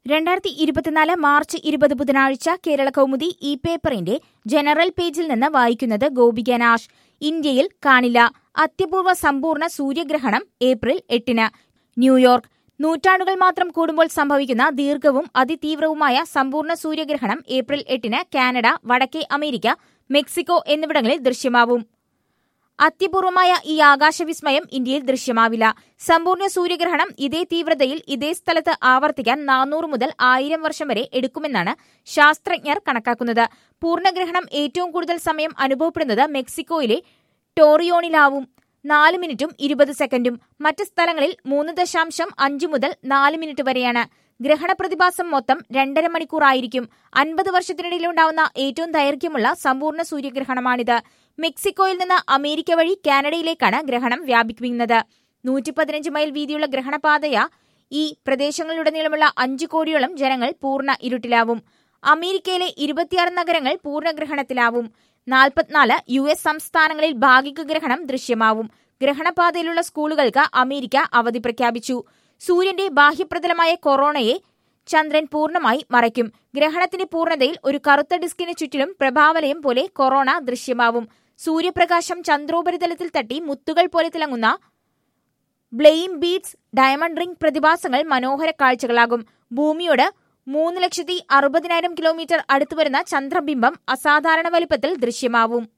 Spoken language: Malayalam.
രണ്ടായിരത്തി ഇരുപത്തിനാല് മാർച്ച് ഇരുപത് ബുധനാഴ്ച കേരള കൗമുദി ഈ പേപ്പറിന്റെ ജനറൽ പേജിൽ നിന്ന് വായിക്കുന്നത് ഗോപിക നാഷ് ഇന്ത്യയിൽ കാണില്ല അത്യപൂർവ സമ്പൂർണ്ണ സൂര്യഗ്രഹണം ഏപ്രിൽ എട്ടിന് ന്യൂയോർക്ക് നൂറ്റാണ്ടുകൾ മാത്രം കൂടുമ്പോൾ സംഭവിക്കുന്ന ദീർഘവും അതിതീവ്രവുമായ സമ്പൂർണ്ണ സൂര്യഗ്രഹണം ഏപ്രിൽ എട്ടിന് കാനഡ വടക്കേ അമേരിക്ക മെക്സിക്കോ എന്നിവിടങ്ങളിൽ ദൃശ്യമാവും അത്യപൂർവമായ ഈ ആകാശവിസ്മയം ഇന്ത്യയിൽ ദൃശ്യമാവില്ല സമ്പൂർണ്ണ സൂര്യഗ്രഹണം ഇതേ തീവ്രതയിൽ ഇതേ സ്ഥലത്ത് ആവർത്തിക്കാൻ നാനൂറ് മുതൽ ആയിരം വർഷം വരെ എടുക്കുമെന്നാണ് ശാസ്ത്രജ്ഞർ കണക്കാക്കുന്നത് പൂർണ്ണഗ്രഹണം ഏറ്റവും കൂടുതൽ സമയം അനുഭവപ്പെടുന്നത് മെക്സിക്കോയിലെ ടോറിയോണിലാവും നാല് മിനിറ്റും ഇരുപത് സെക്കൻഡും മറ്റ് സ്ഥലങ്ങളിൽ മൂന്ന് ദശാംശം അഞ്ച് മുതൽ നാല് മിനിറ്റ് വരെയാണ് ഗ്രഹണ പ്രതിഭാസം മൊത്തം രണ്ടര മണിക്കൂറായിരിക്കും അൻപത് വർഷത്തിനിടയിലുണ്ടാവുന്ന ഏറ്റവും ദൈർഘ്യമുള്ള സമ്പൂർണ്ണ സൂര്യഗ്രഹണമാണിത് മെക്സിക്കോയിൽ നിന്ന് അമേരിക്ക വഴി കാനഡയിലേക്കാണ് ഗ്രഹണം വ്യാപിക്കുന്നത് നൂറ്റി പതിനഞ്ച് മൈൽ വീതിയുള്ള ഗ്രഹണപാതയ ഈ പ്രദേശങ്ങളിലുടനീളമുള്ള അഞ്ചു കോടിയോളം ജനങ്ങൾ പൂർണ്ണ ഇരുട്ടിലാവും അമേരിക്കയിലെ ഇരുപത്തിയാറ് നഗരങ്ങൾ പൂർണ്ണഗ്രഹണത്തിലാവും നാൽപ്പത്തിനാല് യു എസ് സംസ്ഥാനങ്ങളിൽ ഭാഗിക ഗ്രഹണം ദൃശ്യമാവും ഗ്രഹണപാതയിലുള്ള സ്കൂളുകൾക്ക് അമേരിക്ക അവധി പ്രഖ്യാപിച്ചു സൂര്യന്റെ ബാഹ്യപ്രതലമായ കൊറോണയെ ചന്ദ്രൻ പൂർണ്ണമായി മറയ്ക്കും ഗ്രഹണത്തിന്റെ പൂർണ്ണതയിൽ ഒരു കറുത്ത ഡിസ്കിന് ചുറ്റിലും പ്രഭാവലയം പോലെ കൊറോണ ദൃശ്യമാവും സൂര്യപ്രകാശം ചന്ദ്രോപരിതലത്തിൽ തട്ടി മുത്തുകൾ പോലെ തിളങ്ങുന്ന ബ്ലെയിം ബീഡ്സ് ഡയമണ്ട് റിംഗ് പ്രതിഭാസങ്ങൾ മനോഹര കാഴ്ചകളാകും ഭൂമിയോട് മൂന്ന് ലക്ഷത്തി അറുപതിനായിരം കിലോമീറ്റർ അടുത്തുവരുന്ന ചന്ദ്രബിംബം അസാധാരണ വലുപ്പത്തിൽ ദൃശ്യമാവും